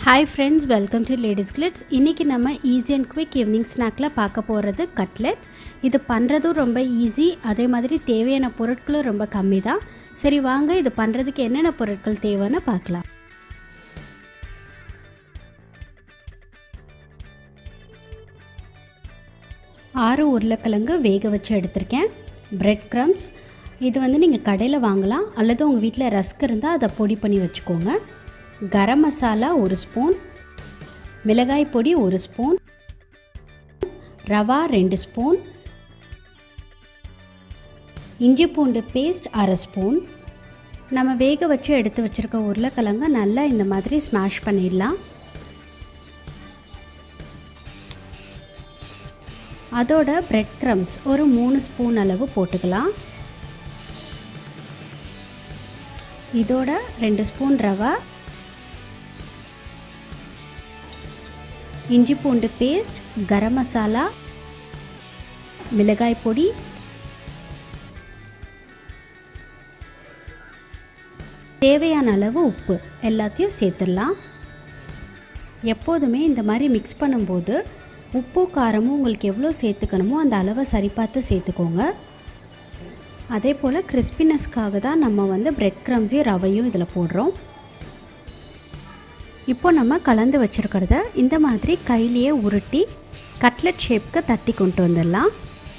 hi friends welcome to Ladies Glitz இன்றைக்கி நம்ம easy and quick evening ஸ்நாக்கில் பார்க்க போகிறது கட்லெட் இது பண்ணுறதும் ரொம்ப ஈஸி அதே மாதிரி தேவையான பொருட்களும் ரொம்ப கம்மி தான் சரி வாங்க இது பண்ணுறதுக்கு என்னென்ன பொருட்கள் தேவைன்னு பார்க்கலாம் ஆறு உருளைக்கிழங்கு வேக வச்சு எடுத்திருக்கேன் பிரெட் க்ரம்ஸ் இது வந்து நீங்கள் கடையில் வாங்கலாம் அல்லது உங்கள் வீட்டில் ரஸ்க் இருந்தால் அதை பொடி பண்ணி வச்சுக்கோங்க கரம் மசாலா ஒரு ஸ்பூன் மிளகாய் பொடி ஒரு ஸ்பூன் ரவா ரெண்டு ஸ்பூன் இஞ்சி பூண்டு பேஸ்ட் அரை ஸ்பூன் நம்ம வேக வச்சு எடுத்து வச்சுருக்க உருளைக்கிழங்க நல்லா இந்த மாதிரி ஸ்மாஷ் பண்ணிடலாம் அதோட பிரெட் க்ரம்ஸ் ஒரு மூணு ஸ்பூன் அளவு போட்டுக்கலாம் இதோட ரெண்டு ஸ்பூன் ரவா இஞ்சி பூண்டு பேஸ்ட் கரம் மசாலா மிளகாய் பொடி தேவையான அளவு உப்பு எல்லாத்தையும் சேர்த்துடலாம் எப்போதுமே இந்த மாதிரி மிக்ஸ் பண்ணும்போது உப்பு காரமும் உங்களுக்கு எவ்வளோ சேர்த்துக்கணுமோ அந்த அளவை சரி பார்த்து சேர்த்துக்கோங்க அதே போல் கிறிஸ்பினஸ்க்காக தான் நம்ம வந்து பிரெட் க்ரம்ஸையும் ரவையும் இதில் போடுறோம் இப்போ நம்ம கலந்து வச்சுருக்கிறத இந்த மாதிரி கையிலேயே உருட்டி கட்லெட் ஷேப்க்கு தட்டி கொண்டு வந்துடலாம்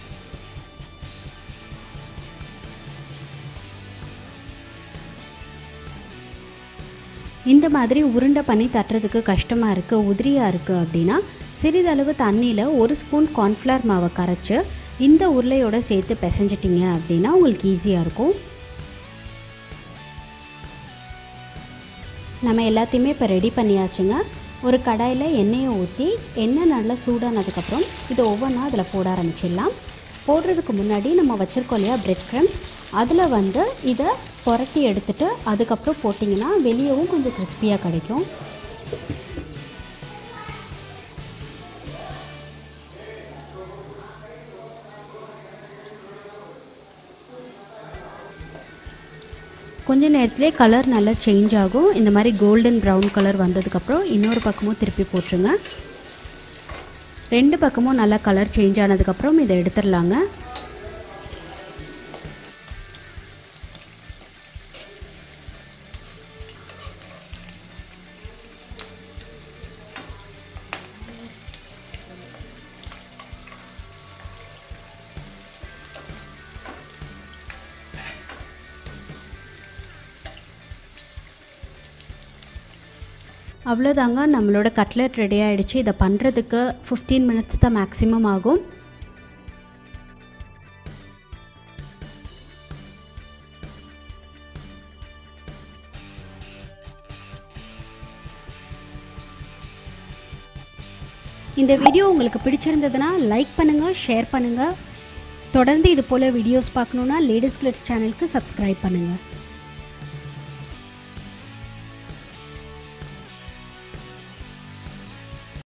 இந்த மாதிரி உருண்டை பண்ணி தட்டுறதுக்கு கஷ்டமாக இருக்குது உதிரியாக இருக்குது அப்படின்னா சிறிதளவு தண்ணியில் ஒரு ஸ்பூன் கார்ன்ஃப்ளவர் மாவை கரைச்சி இந்த உருளையோடு சேர்த்து பிசைஞ்சிட்டிங்க அப்படின்னா உங்களுக்கு ஈஸியாக இருக்கும் நம்ம எல்லாத்தையுமே இப்போ ரெடி பண்ணியாச்சுங்க ஒரு கடாயில் எண்ணெயை ஊற்றி எண்ணெய் நல்லா சூடானதுக்கப்புறம் இதை ஒவ்வொன்றா அதில் போட ஆரம்பிச்சிடலாம் போடுறதுக்கு முன்னாடி நம்ம வச்சுருக்கோம் இல்லையா பிரெட் க்ரம்ஸ் அதில் வந்து இதை புரட்டி எடுத்துகிட்டு அதுக்கப்புறம் போட்டிங்கன்னா வெளியவும் கொஞ்சம் கிறிஸ்பியாக கிடைக்கும் கொஞ்ச நேரத்துலேயே கலர் நல்லா சேஞ்ச் ஆகும் இந்த மாதிரி கோல்டன் ப்ரௌன் கலர் வந்ததுக்கப்புறம் இன்னொரு பக்கமும் திருப்பி போட்டுருங்க ரெண்டு பக்கமும் நல்லா கலர் சேஞ்ச் ஆனதுக்கப்புறம் இதை எடுத்துடலாங்க அவ்வளோதாங்க நம்மளோட கட்லெட் ரெடி ஆகிடுச்சு இதை பண்ணுறதுக்கு ஃபிஃப்டீன் மினிட்ஸ் தான் மேக்ஸிமம் ஆகும் இந்த வீடியோ உங்களுக்கு பிடிச்சிருந்ததுன்னா லைக் பண்ணுங்கள் ஷேர் பண்ணுங்கள் தொடர்ந்து இது போல் வீடியோஸ் பார்க்கணுன்னா லேடிஸ் கிளிட்ஸ் சேனலுக்கு சப்ஸ்கிரைப் பண்ணுங்கள்